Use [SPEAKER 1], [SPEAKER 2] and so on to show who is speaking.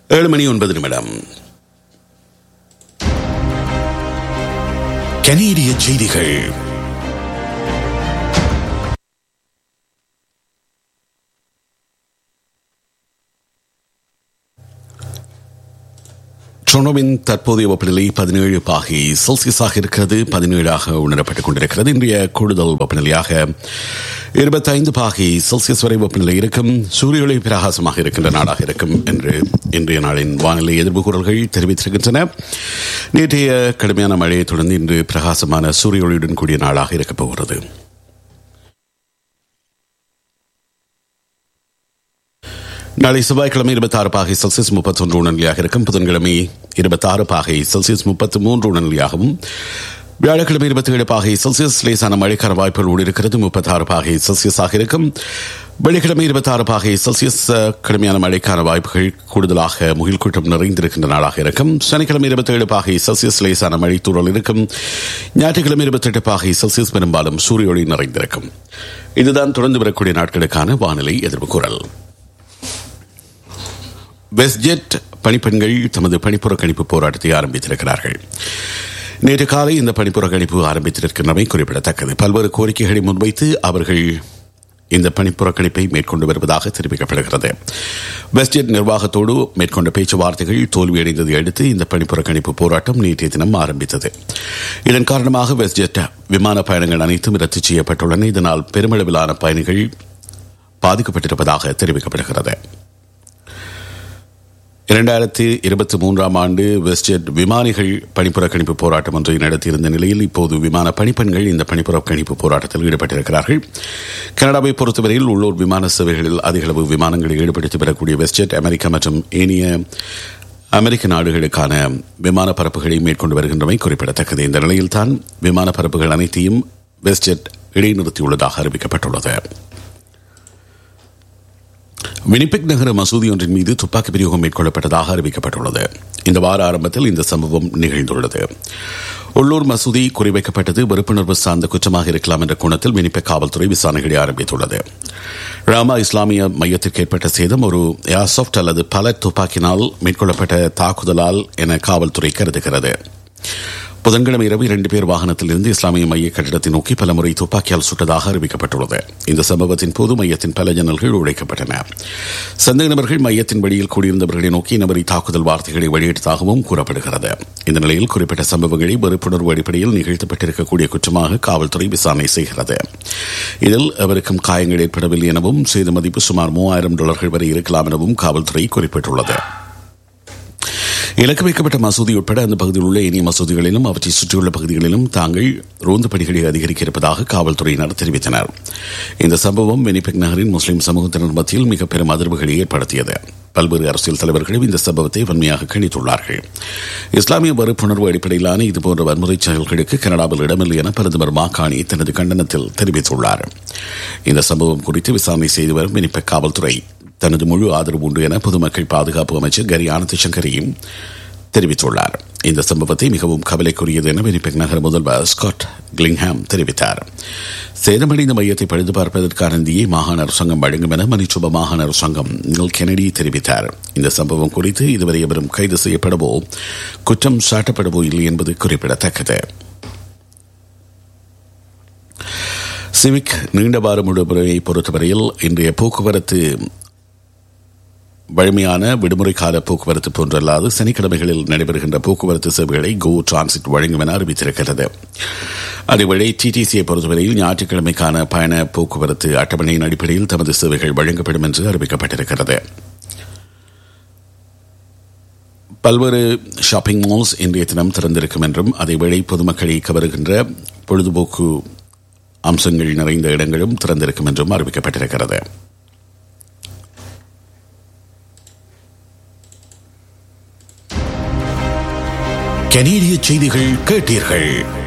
[SPEAKER 1] ஏழு மணி ஒன்பது நிமிடம் கனேடிய செய்திகள் டொனோவின் தற்போதைய வெப்பநிலை பதினேழு பாகை செல்சியஸாக இருக்கிறது பதினேழாக உணரப்பட்டுக் கொண்டிருக்கிறது இன்றைய கூடுதல் வெப்பநிலையாக இருபத்தைந்து பாகை செல்சியஸ் வரை வெப்பநிலை இருக்கும் சூரிய ஒளி பிரகாசமாக இருக்கின்ற நாடாக இருக்கும் என்று இன்றைய நாளின் வானிலை எதிர்ப்பு கூறல்கள் தெரிவித்திருக்கின்றன நேற்றைய கடுமையான மழையை தொடர்ந்து இன்று பிரகாசமான சூரிய ஒளியுடன் கூடிய நாளாக இருக்கப் போகிறது நாளை செவ்வாய்க்கிழமை இருபத்தி ஆறு பாகை செல்சியஸ் முப்பத்தொன்று உணர்நிலையாக இருக்கும் புதன்கிழமை இருபத்தி ஆறு பாகை செல்சியஸ் முப்பத்தி மூன்று உணர்நிலையாகவும் வியாழக்கிழமை இருபத்தி ஏழு பாகை செல்சியஸ் லேசான மழைக்கான வாய்ப்புகள் இருக்கிறது முப்பத்தி ஆறு பாகை செல்சியஸாக இருக்கும் வெள்ளிக்கிழமை இருபத்தி ஆறு பாகை செல்சியஸ் கடுமையான மழைக்கான வாய்ப்புகள் கூடுதலாக முகில் கூட்டம் நிறைந்திருக்கின்ற நாளாக இருக்கும் சனிக்கிழமை இருபத்தி ஏழு பாகை செல்சியஸ் லேசான மழை தூரல் இருக்கும் ஞாயிற்றுக்கிழமை இருபத்தி எட்டு பாகை செல்சியஸ் பெரும்பாலும் சூரிய ஒளி நிறைந்திருக்கும் இதுதான் தொடர்ந்து வரக்கூடிய நாட்களுக்கான வானிலை எதிர்ப்பு குரல் வெஸ்ட்ஜெட் பணிப்பெண்கள் தமது பணிப்புறக்கணிப்பு போராட்டத்தை ஆரம்பித்திருக்கிறார்கள் நேற்று காலை இந்த பணிப்புறக்கணிப்பு ஆரம்பித்திருக்கின்றமை குறிப்பிடத்தக்கது பல்வேறு கோரிக்கைகளை முன்வைத்து அவர்கள் இந்த பணிப்புறக்கணிப்பை மேற்கொண்டு வருவதாக தெரிவிக்கப்படுகிறது வெஸ்ட்ஜெட் நிர்வாகத்தோடு மேற்கொண்ட பேச்சுவார்த்தைகள் தோல்வியடைந்ததை அடுத்து இந்த பணிப்புறக்கணிப்பு போராட்டம் நேற்றைய தினம் ஆரம்பித்தது இதன் காரணமாக வெஸ்ட்ஜெட் விமான பயணங்கள் அனைத்தும் ரத்து செய்யப்பட்டுள்ளன இதனால் பெருமளவிலான பயணிகள் பாதிக்கப்பட்டிருப்பதாக தெரிவிக்கப்படுகிறது இரண்டாயிரத்தி இருபத்தி மூன்றாம் ஆண்டு வெஸ்ட்ஜெட் விமானிகள் பணிப்புறக்கணிப்பு போராட்டம் ஒன்றை நடத்தியிருந்த நிலையில் இப்போது விமான பணிப்பெண்கள் இந்த பணிப்புறக்கணிப்பு போராட்டத்தில் ஈடுபட்டிருக்கிறார்கள் கனடாவை பொறுத்தவரையில் உள்ளூர் விமான சேவைகளில் அதிகளவு விமானங்களை ஈடுபடுத்தி வரக்கூடிய வெஸ்ட்ஜெட் அமெரிக்கா மற்றும் ஏனைய அமெரிக்க நாடுகளுக்கான விமான பரப்புகளை மேற்கொண்டு வருகின்றமை குறிப்பிடத்தக்கது இந்த நிலையில்தான் விமான பரப்புகள் அனைத்தையும் வெஸ்ட்ஜெட் இடைநிறுத்தியுள்ளதாக அறிவிக்கப்பட்டுள்ளது வினிபெக் நகர மசூதி ஒன்றின் மீது துப்பாக்கி பிரயோகம் மேற்கொள்ளப்பட்டதாக அறிவிக்கப்பட்டுள்ளது இந்த வார ஆரம்பத்தில் இந்த சம்பவம் நிகழ்ந்துள்ளது உள்ளூர் மசூதி குறிவைக்கப்பட்டது வெறுப்புணர்வு சார்ந்த குற்றமாக இருக்கலாம் என்ற கோணத்தில் வினிபெக் காவல்துறை விசாரணைகளை ஆரம்பித்துள்ளது ராமா இஸ்லாமிய மையத்திற்கு ஏற்பட்ட சேதம் ஒரு ஏர்சாப்ட் அல்லது பல துப்பாக்கினால் மேற்கொள்ளப்பட்ட தாக்குதலால் என காவல்துறை கருதுகிறது புதன்கிழமை இரவு இரண்டு பேர் வாகனத்தில் இருந்து இஸ்லாமிய மைய கட்டிடத்தை நோக்கி பல முறை துப்பாக்கியால் சுட்டதாக அறிவிக்கப்பட்டுள்ளது இந்த சம்பவத்தின் போது மையத்தின் பல ஜன்னல்கள் உடைக்கப்பட்டன சந்தேக நபர்கள் மையத்தின் வழியில் கூடியிருந்தவர்களை நோக்கி நபரை தாக்குதல் வார்த்தைகளை வெளியிட்டதாகவும் கூறப்படுகிறது இந்த நிலையில் குறிப்பிட்ட சம்பவங்களை வெறுப்புணர்வு அடிப்படையில் நிகழ்த்தப்பட்டிருக்கக்கூடிய குற்றமாக காவல்துறை விசாரணை செய்கிறது இதில் அவருக்கும் காயங்கள் ஏற்படவில்லை எனவும் சேத மதிப்பு சுமார் மூவாயிரம் டாலர்கள் வரை இருக்கலாம் எனவும் காவல்துறை குறிப்பிட்டுள்ளது இலக்கு வைக்கப்பட்ட மசூதி உட்பட அந்த பகுதியில் உள்ள இனிய மசூதிகளிலும் அவற்றை சுற்றியுள்ள பகுதிகளிலும் தாங்கள் ரோந்து பணிகளை அதிகரிக்க இருப்பதாக காவல்துறையினர் தெரிவித்தனர் இந்த சம்பவம் வெனிபெக் நகரின் முஸ்லிம் சமூகத்தினர் மத்தியில் மிக பெரும் அதிர்வுகளை ஏற்படுத்தியது பல்வேறு அரசியல் தலைவர்களும் இந்த சம்பவத்தை வன்மையாக கணித்துள்ளார்கள் இஸ்லாமிய வெறுப்புணர்வு அடிப்படையிலான இதுபோன்ற வன்முறை செயல்களுக்கு கனடாவில் இடமில்லை என பிரதமர் மாகாணி தனது கண்டனத்தில் தெரிவித்துள்ளார் இந்த சம்பவம் குறித்து விசாரணை செய்து வரும் வெனிபெக் காவல்துறை தனது முழு ஆதரவு உண்டு என பொதுமக்கள் பாதுகாப்பு அமைச்சர் கரி ஆனந்த் சங்கரியும் தெரிவித்துள்ளார் இந்த சம்பவத்தை மிகவும் கவலைக்குரியது என வினிபெக் நகர முதல்வர் ஸ்காட் கிளிங்ஹாம் தெரிவித்தார் சேதமடைந்த மையத்தை பழுது பார்ப்பதற்கான நிதியை மாகாண அரசாங்கம் வழங்கும் என மணிச்சுப மாகாண அரசாங்கம் நில் கெனடி தெரிவித்தார் இந்த சம்பவம் குறித்து இதுவரை எவரும் கைது செய்யப்படவோ குற்றம் சாட்டப்படவோ இல்லை என்பது குறிப்பிடத்தக்கது சிவிக் நீண்டவார விடுமுறையை பொறுத்தவரையில் இன்றைய போக்குவரத்து வழமையான விடுமுறை கால போக்குவரத்து போன்றல்லாது சனிக்கிழமைகளில் நடைபெறுகின்ற போக்குவரத்து சேவைகளை கோ டிரான்சிட் வழங்கும் என அறிவித்திருக்கிறது அதேவேளை டிடிசியை பொறுத்தவரையில் ஞாயிற்றுக்கிழமைக்கான பயண போக்குவரத்து அட்டவணையின் அடிப்படையில் தமது சேவைகள் வழங்கப்படும் என்று அறிவிக்கப்பட்டிருக்கிறது பல்வேறு ஷாப்பிங் மால்ஸ் இன்றைய தினம் திறந்திருக்கும் என்றும் அதேவேளை பொதுமக்களை கவருகின்ற பொழுதுபோக்கு அம்சங்கள் நிறைந்த இடங்களும் திறந்திருக்கும் என்றும் அறிவிக்கப்பட்டிருக்கிறது கனேடிய செய்திகள் கேட்டீர்கள்